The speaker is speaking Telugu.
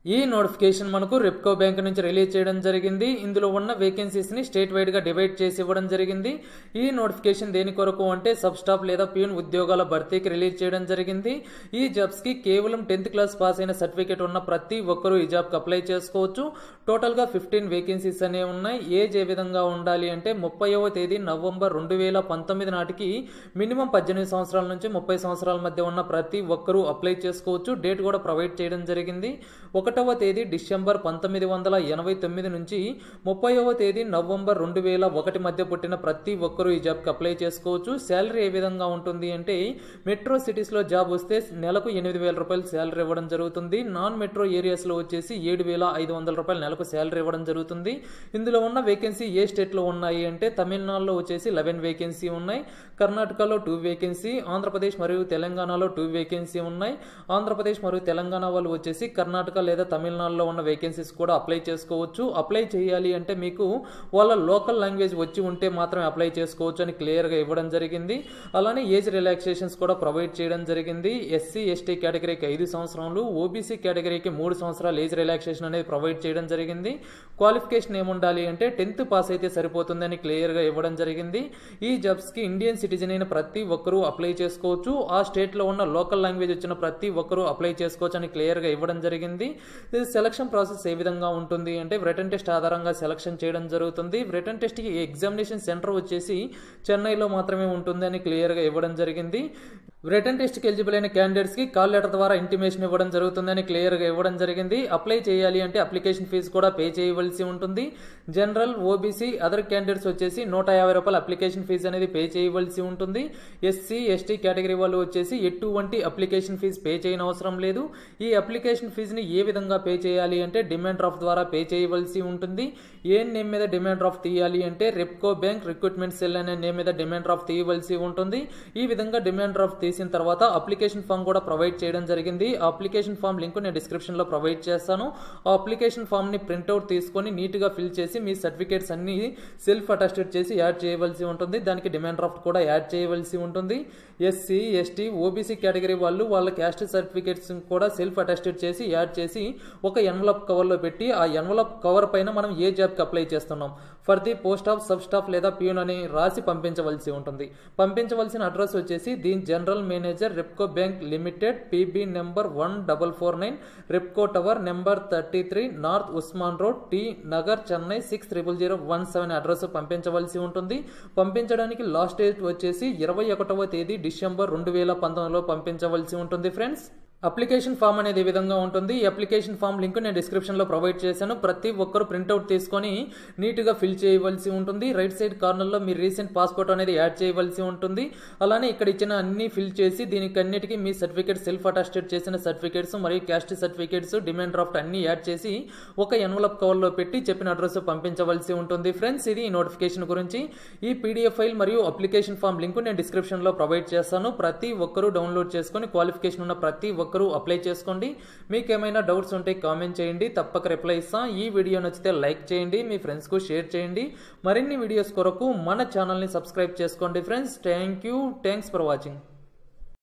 ఈ నోటిఫికేషన్ మనకు రెప్కో బ్యాంక్ నుంచి రిలీజ్ చేయడం జరిగింది ఇందులో ఉన్న వేకెన్సీస్ ని స్టేట్ వైడ్ గా డివైడ్ చేసి ఇవ్వడం జరిగింది ఈ నోటిఫికేషన్ దేని కొరకు అంటే సబ్ స్టాఫ్ లేదా ప్యూన్ ఉద్యోగాల భర్తీకి రిలీజ్ చేయడం జరిగింది ఈ జాబ్స్ కి కేవలం టెన్త్ క్లాస్ పాస్ అయిన సర్టిఫికేట్ ఉన్న ప్రతి ఒక్కరూ ఈ జాబ్ కి అప్లై చేసుకోవచ్చు టోటల్ గా ఫిఫ్టీన్ వేకెన్సీస్ అనేవి ఉన్నాయి ఏజ్ ఏ విధంగా ఉండాలి అంటే ముప్పైవ తేదీ నవంబర్ రెండు వేల పంతొమ్మిది నాటికి మినిమం పద్దెనిమిది సంవత్సరాల నుంచి ముప్పై సంవత్సరాల మధ్య ఉన్న ప్రతి ఒక్కరూ అప్లై చేసుకోవచ్చు డేట్ కూడా ప్రొవైడ్ చేయడం జరిగింది ఒకటవ తేదీ డిసెంబర్ పంతొమ్మిది వందల ఎనభై తొమ్మిది నుంచి ముప్పైవ తేదీ నవంబర్ రెండు వేల ఒకటి మధ్య పుట్టిన ప్రతి ఒక్కరూ ఈ జాబ్కి అప్లై చేసుకోవచ్చు శాలరీ ఏ విధంగా ఉంటుంది అంటే మెట్రో సిటీస్లో జాబ్ వస్తే నెలకు ఎనిమిది వేల రూపాయలు శాలరీ ఇవ్వడం జరుగుతుంది నాన్ మెట్రో ఏరియాస్లో వచ్చేసి ఏడు వేల ఐదు వందల రూపాయలు నెలకు శాలరీ ఇవ్వడం జరుగుతుంది ఇందులో ఉన్న వేకెన్సీ ఏ స్టేట్లో ఉన్నాయి అంటే తమిళనాడులో వచ్చేసి లెవెన్ వేకెన్సీ ఉన్నాయి కర్ణాటకలో టూ వేకెన్సీ ఆంధ్రప్రదేశ్ మరియు తెలంగాణలో టూ వేకెన్సీ ఉన్నాయి ఆంధ్రప్రదేశ్ మరియు తెలంగాణ వాళ్ళు వచ్చేసి కర్ణాటక లేదా తమిళనాడులో ఉన్న వేకెన్సీస్ కూడా అప్లై చేసుకోవచ్చు అప్లై చేయాలి అంటే మీకు వాళ్ళ లోకల్ లాంగ్వేజ్ వచ్చి ఉంటే మాత్రమే అప్లై చేసుకోవచ్చు అని క్లియర్గా ఇవ్వడం జరిగింది అలానే ఏజ్ రిలాక్సేషన్స్ కూడా ప్రొవైడ్ చేయడం జరిగింది ఎస్సీ ఎస్టీ కేటగిరీకి ఐదు సంవత్సరాలు ఓబీసీ కేటగిరీకి మూడు సంవత్సరాలు ఏజ్ రిలాక్సేషన్ అనేది ప్రొవైడ్ చేయడం జరిగింది క్వాలిఫికేషన్ ఏముండాలి అంటే టెన్త్ పాస్ అయితే సరిపోతుందని క్లియర్గా ఇవ్వడం జరిగింది ఈ జాబ్స్కి ఇండియన్ సిటిజన్ అయిన ప్రతి ఒక్కరూ అప్లై చేసుకోవచ్చు ఆ స్టేట్లో ఉన్న లోకల్ లాంగ్వేజ్ వచ్చిన ప్రతి ఒక్కరూ అప్లై చేసుకోవచ్చు అని క్లియర్గా ఇవ్వడం జరిగింది ఇది సెలక్షన్ ప్రాసెస్ ఏ విధంగా ఉంటుంది అంటే రిటర్న్ టెస్ట్ ఆధారంగా సెలక్షన్ చేయడం జరుగుతుంది రిటర్న్ టెస్ట్కి ఎగ్జామినేషన్ సెంటర్ వచ్చేసి చెన్నైలో మాత్రమే ఉంటుంది అని క్లియర్గా ఇవ్వడం జరిగింది రిటర్న్ టెస్ట్కి ఎలిజిబుల్ అయిన క్యాండిడేట్స్కి కాల్ లెటర్ ద్వారా ఇంటిమేషన్ ఇవ్వడం జరుగుతుందని క్లియర్గా ఇవ్వడం జరిగింది అప్లై చేయాలి అంటే అప్లికేషన్ ఫీజు కూడా పే చేయవలసి ఉంటుంది జనరల్ ఓబీసీ అదర్ క్యాండిడేట్స్ వచ్చేసి నూట యాభై రూపాయల అప్లికేషన్ ఫీజు అనేది పే చేయవలసి ఉంటుంది ఎస్సీ ఎస్టీ కేటగిరీ వాళ్ళు వచ్చేసి ఎటువంటి అప్లికేషన్ ఫీజు పే చేయని అవసరం లేదు ఈ అప్లికేషన్ ఫీజుని ఏ విధంగా పే చేయాలి అంటే డిమాండ్ డ్రాఫ్ట్ ద్వారా పే చేయవలసి ఉంటుంది ఏ నేమ్ మీద డిమాండ్ డ్రాఫ్ట్ తీయాలి అంటే రెప్కో బ్యాంక్ రిక్రూట్మెంట్ సెల్ అనే నేమ్ మీద డిమాండ్ డ్రాఫ్ట్ తీయవలసి ఉంటుంది ఈ విధంగా డిమాండ్ డ్రాఫ్ట్ తీసిన తర్వాత అప్లికేషన్ ఫామ్ కూడా ప్రొవైడ్ చేయడం జరిగింది ఆ అప్లికేషన్ ఫామ్ లింక్ నేను డిస్క్రిప్షన్ లో ప్రొవైడ్ చేస్తాను ఆ అప్లికేషన్ ఫామ్ ని ప్రింట్అవుట్ తీసుకొని నీట్ గా ఫిల్ చేసి మీ సర్టిఫికేట్స్ అన్ని సెల్ఫ్ అటెస్టెడ్ చేసి యాడ్ చేయవలసి ఉంటుంది దానికి డిమాండ్ డ్రాఫ్ట్ కూడా యాడ్ చేయవలసి ఉంటుంది ఎస్సీ ఎస్టీ ఓబీసీ కేటగిరీ వాళ్ళు వాళ్ళ క్యాస్ట్ సర్టిఫికేట్స్ కూడా సెల్ఫ్ అటెస్టెడ్ చేసి యాడ్ చేసి ఒక ఎన్వలప్ కవర్లో పెట్టి ఆ ఎన్వలప్ కవర్ పైన మనం ఏ జాబ్కి అప్లై చేస్తున్నాం for the post of sub staff లేదా ప్యూన్ అని రాసి పంపించవలసి ఉంటుంది పంపించవలసిన అడ్రస్ వచ్చేసి దీని general manager Repco bank limited PB number one double four nine Repco tower number thirty three north Usman road T Nagar Chennai six triple zero one seven address పంపించవలసి ఉంటుంది పంపించడానికి లాస్ట్ డేట్ వచ్చేసి ఇరవై ఒకటవ తేదీ డిసెంబర్ రెండు వేల పంతొమ్మిదిలో పంపించవలసి ఉంటుంది ఫ్రెండ్స్ అప్లికేషన్ ఫామ్ అనేది ఈ విధంగా ఉంటుంది ఈ అప్లికేషన్ ఫామ్ లింక్ నేను డిస్క్రిప్షన్లో ప్రొవైడ్ చేశాను ప్రతి ఒక్కరు ప్రింట్అవుట్ తీసుకొని నీట్గా ఫిల్ చేయవలసి ఉంటుంది రైట్ సైడ్ కార్నర్లో మీ రీసెంట్ పాస్పోర్ట్ అనేది యాడ్ చేయవలసి ఉంటుంది అలానే ఇక్కడ ఇచ్చిన అన్ని ఫిల్ చేసి దీనికి అన్నిటికీ మీ సర్టిఫికేట్ సెల్ఫ్ అటాస్టెడ్ చేసిన సర్టిఫికేట్స్ మరియు క్యాస్ట్ సర్టిఫికేట్స్ డిమాండ్ డ్రాఫ్ట్ అన్ని యాడ్ చేసి ఒక ఎన్వలప్ కవర్లో పెట్టి చెప్పిన అడ్రస్ పంపించవలసి ఉంటుంది ఫ్రెండ్స్ ఇది ఈ నోటిఫికేషన్ గురించి ఈ పీడిఎఫ్ ఫైల్ మరియు అప్లికేషన్ ఫామ్ లింక్ నేను డిస్క్రిప్షన్లో ప్రొవైడ్ చేస్తాను ప్రతి ఒక్కరూ డౌన్లోడ్ చేసుకొని క్వాలిఫికేషన్ ఉన్న ప్రతి ఒక్కరూ అప్లై చేసుకోండి మీకు ఏమైనా డౌట్స్ ఉంటే కామెంట్ చేయండి తప్పక రిప్లై ఇస్తాం ఈ వీడియో నచ్చితే లైక్ చేయండి మీ ఫ్రెండ్స్కు షేర్ చేయండి మరిన్ని వీడియోస్ కొరకు మన ఛానల్ని సబ్స్క్రైబ్ చేసుకోండి friends thank you thanks for watching